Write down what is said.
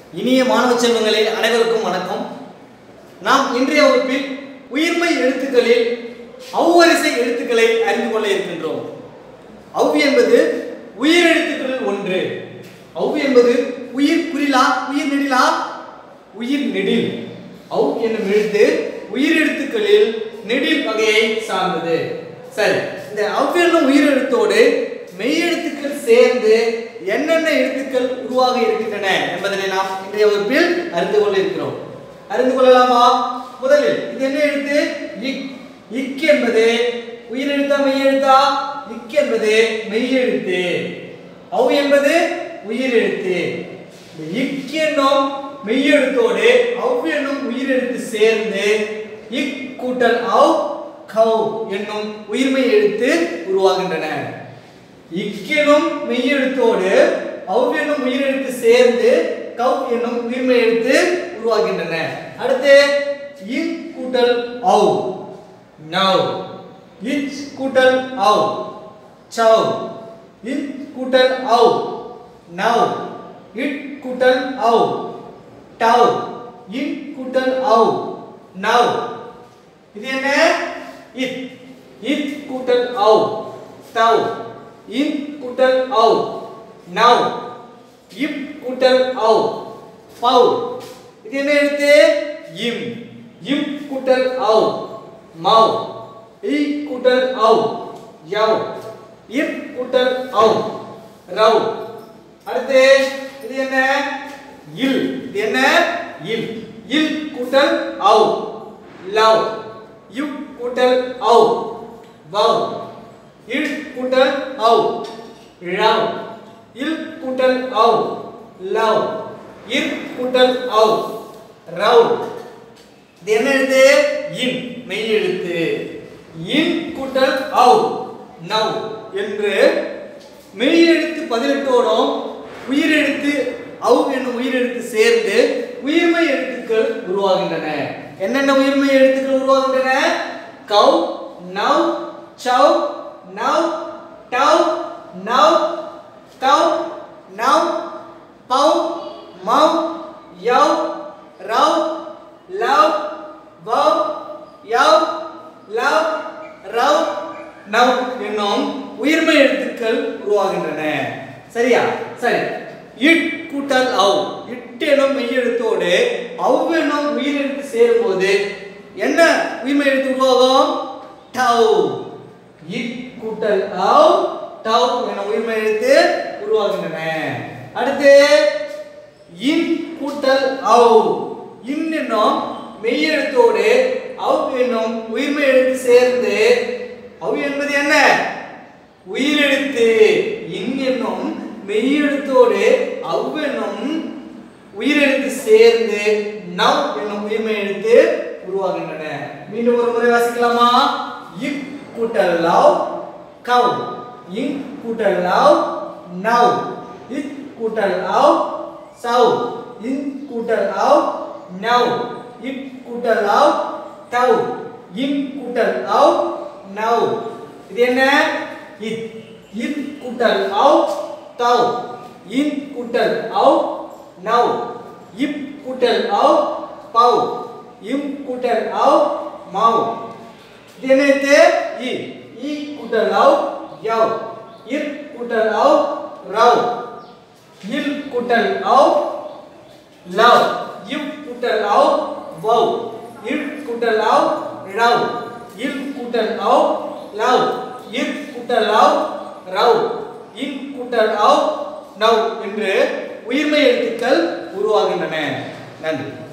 இனிய மாணவ செல்வங்களே அனைவருக்கும் வணக்கம் நாம் இன்றைய வகுப்பில் உயிர்மை எழுத்துக்களில் அவ்வரிசை எழுத்துக்களை அறிந்து கொள்ள இருக்கின்றோம் அவ் என்பது உயிரெழுத்துக்களில் ஒன்று அவ் என்பது உயிர் குறிலா உயிர் நெடிலா உயிர் நெடில் அவ் என்னும் எழுத்து உயிரெழுத்துக்களில் நெடில் வகையை சார்ந்தது சரி இந்த அவ் என்னும் உயிரெழுத்தோடு மெய்யெழுத்துக்கள் சேர்ந்து என்னென்ன எழுத்துக்கள் உருவாக இருக்கின்றன என்பதனை நாம் இன்றைய வகுப்பில் அறிந்து கொள்ள இருக்கிறோம் அறிந்து கொள்ளலாமா முதலில் இது என்ன எழுத்து இக் இக் என்பது உயிரெழுத்தா மெய்யெழுத்தா இக் என்பது மெய்யெழுத்து அவ் என்பது உயிரெழுத்து இந்த இக் என்னும் மெய்யெழுத்தோடு அவ் என்னும் உயிரெழுத்து சேர்ந்து இக் கூட்டல் அவ் கவ் என்னும் உயிர்மை எழுத்து உருவாகின்றன இக்கெனும் மெய்யெழுத்தோடு அவ் என்னும் உயிரெழுத்து சேர்ந்து கவ் என்னும் உயிர்மை எழுத்து உருவாகின்றன அடுத்து இன் கூட்டல் அவ் நவ் இச் கூட்டல் அவ் சவ் இன் கூட்டல் அவ் நவ் இட் கூட்டல் அவ் டவ் இன் கூட்டல் அவ் நவ் இது என்ன இத் இத் கூட்டல் அவ் தவ் இன் கூட்டல் அவ் நவ் இப் கூட்டல் அவ் பவ் இது என்ன எழுத்து இம் இம் கூட்டல் அவ் மவ் இ கூட்டல் அவ் யவ் இப் கூட்டல் அவ் ரவ் அடுத்து இது என்ன இல் இது என்ன இல் இல் கூட்டல் அவ் லவ் யு கூட்டல் அவ் வவ் இல் கூட்டல் அவ் லவ் இல் கூட்டல் அவ் லவ் இர் கூட்டல் அவ் ரவ் இது என்ன எழுத்து இன் மெய் எழுத்து இன் கூட்டல் அவ் நவ் என்று மெய் எழுத்து பதினெட்டோடும் உயிரெழுத்து அவ் என்னும் உயிரெழுத்து சேர்ந்து உயிர்மை எழுத்துக்கள் உருவாகின்றன என்னென்ன உயிர்மை எழுத்துக்கள் உருவாகின்றன கவ் நவ் சவ் நவ் டவ் நவ் தவ் நவ் பவ் மவ் யவ் ரவ் லவ் வவ் யவ் லவ் ரவ் நவ் என்னும் உயிர்மை எழுத்துக்கள் உருவாகின்றன சரியா சரி இட் கூட்டல் அவ் இட் எனும் மெய்யெழுத்தோடு அவ் எனும் உயிரெழுத்து சேரும்போது என்ன உயிர்மை எழுத்து உருவாகும் டவ் இட் கூட்டல் அவ் டவ் எனும் உயிர்மை எழுத்து உருவாகின்றன அடுத்து இன் கூட்டல் அவ் இன் என்னும் மெய்யெழுத்தோடு அவ் என்னும் உயிர்மை எழுத்து சேர்ந்து அவ் என்பது என்ன உயிரெழுத்து இன் என்னும் மெய்யெழுத்தோடு அவ் என்னும் உயிரெழுத்து சேர்ந்து நவ் என்னும் உயிர்மை எழுத்து உருவாகின்றன மீண்டும் ஒரு முறை வாசிக்கலாமா இக் கூட்டல் லவ் கவ் இன் கூட்டல் லவ் நவ் இக் கூட்டல் அவ் சவ் இன் கூட்டல் அவ் நவ் இக் கூட்டல் அவ் தவ் இன் கூட்டல் அவ் நவ் இது என்ன இத் இத் கூட்டல் அவ் தவ் இன் கூட்டல் அவ் நவ் இப் கூட்டல் அவ் பவ் இம் கூட்டல் அவ் மவ் இது என்ன இது இ இ கூட்டல் அவ் யவ் இர் கூட்டல் அவ் ரவ் இல் கூட்டல் அவ் லவ் இவ் கூட்டல் அவ் வவ் இல் கூட்டல் அவ் ரவ் இல் கூட்டல் அவ் லவ் இர் கூட்டல் அவ் ரவ் இன் கூட்டல் அவ் நவ் என்று உயிர்மை எழுத்துக்கள் உருவாகின்றன நன்றி